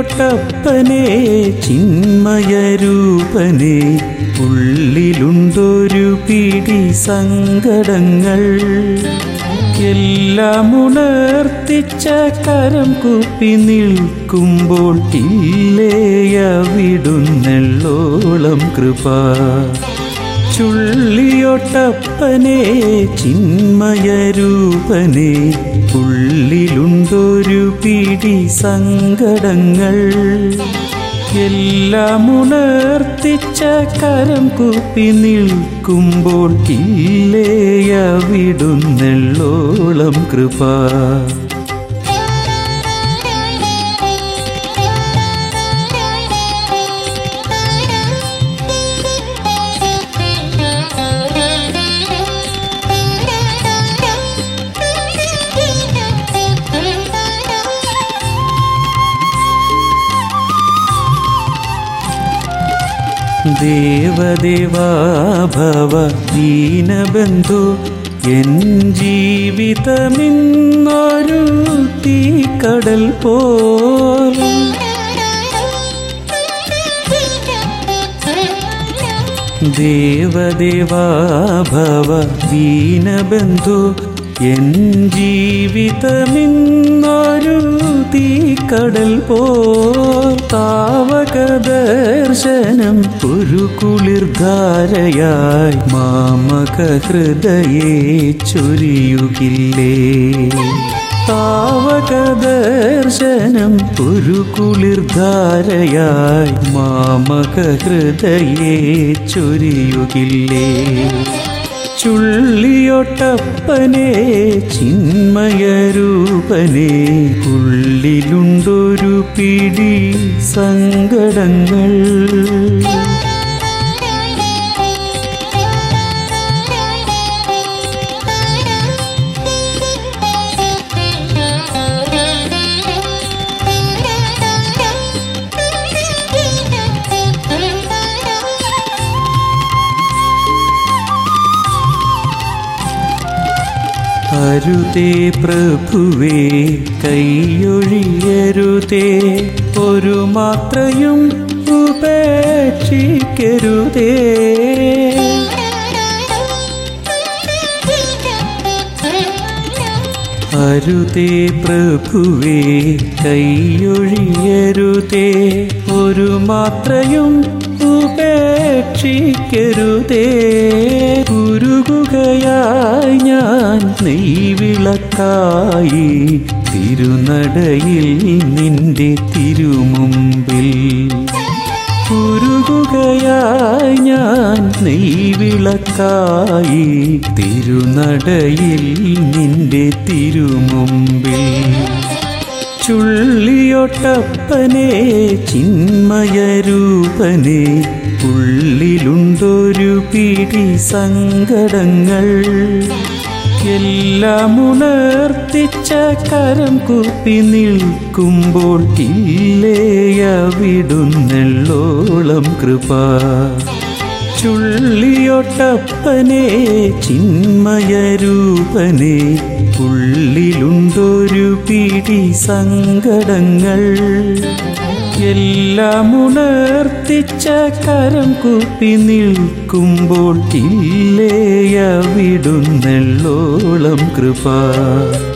ചുള്ളിയൊട്ടപ്പനെ ചിന്മയരൂപനെ ഉള്ളിലുണ്ടൊരു പിടി സങ്കടങ്ങൾ എല്ലാം ഉണർത്തിച്ച കരം കുപ്പി നിൽക്കുമ്പോൾ ഇല്ലേയവിടുന്നെള്ളോളം കൃപ ചുള്ളിയൊട്ടപ്പനെ ചിന്മയരൂപനെ ഉള്ളിലുണ്ടൊരു പിടി സങ്കടങ്ങൾ എല്ലാം ഉണർത്തിച്ച കരം കുപ്പി നിൽക്കുമ്പോൾ ഇല്ലേയവിടുന്നെള്ളോളം കൃപ ദേവദേവാ ഭവ ദീനബന്ധു എൻ ജീവിതമിന്നൊരു തീക്കടൽ പോൽ ദേവദേവാ ഭവ ദീനബന്ധു എൻ ജീവിതമിന്നൊരു തീക്കടൽ പോ താവക ദർശനം ഒരു കുളിർധാരയായി മാമക ഹൃദയേ ചൊരിയുകില്ലേ താവക ദർശനം ഒരു കുളിർധാരയായി മാമക ഹൃദയേ ചൊരിയുകില്ലേ ചുള്ളിയൊട്ടപ്പനെ ചിന്മയരൂപനെ ഉള്ളിലുണ്ടൊരു പിടി സങ്കടങ്ങൾ അരുതേ പ്രഭുവേ കൈയൊഴിയരുതേ ഒരു മാത്രയും ഉപേക്ഷിക്കരുതേ അരുതേ പ്രഭുവേ കൈയൊഴിയരുതേ ഒരു മാത്രയും ഉപേക്ഷിക്കരുതേ ഉരുകുകയായി ഞാൻ നെയ്വിളക്കായി തിരുനടയിൽ നിന്റെ തിരുമുമ്പിൽ ഉരുകുകയായി ഞാൻ നെയ്വിളക്കായി തിരുനടയിൽ നിന്റെ തിരുമുമ്പിൽ ചുള്ളിയൊട്ടപ്പനെ ചിന്മയരൂപനെ ഉള്ളിലുണ്ടൊരു പിടി സങ്കടങ്ങൾ എല്ലാം ഉണർത്തിച്ച കരം കുപ്പി നിൽക്കുമ്പോൾ ഇല്ലേയവിടുന്നെള്ളോളം കൃപ ചുള്ളിയൊട്ടപ്പനെ ചിന്മയരൂപനെ ഉള്ളിലുണ്ടൊരു പിടി സങ്കടങ്ങൾ എല്ലാം ഉണർത്തിച്ച കരം കുപ്പി നിൽക്കുമ്പോൾ ഇല്ലേയവിടുന്നെള്ളോളം കൃപ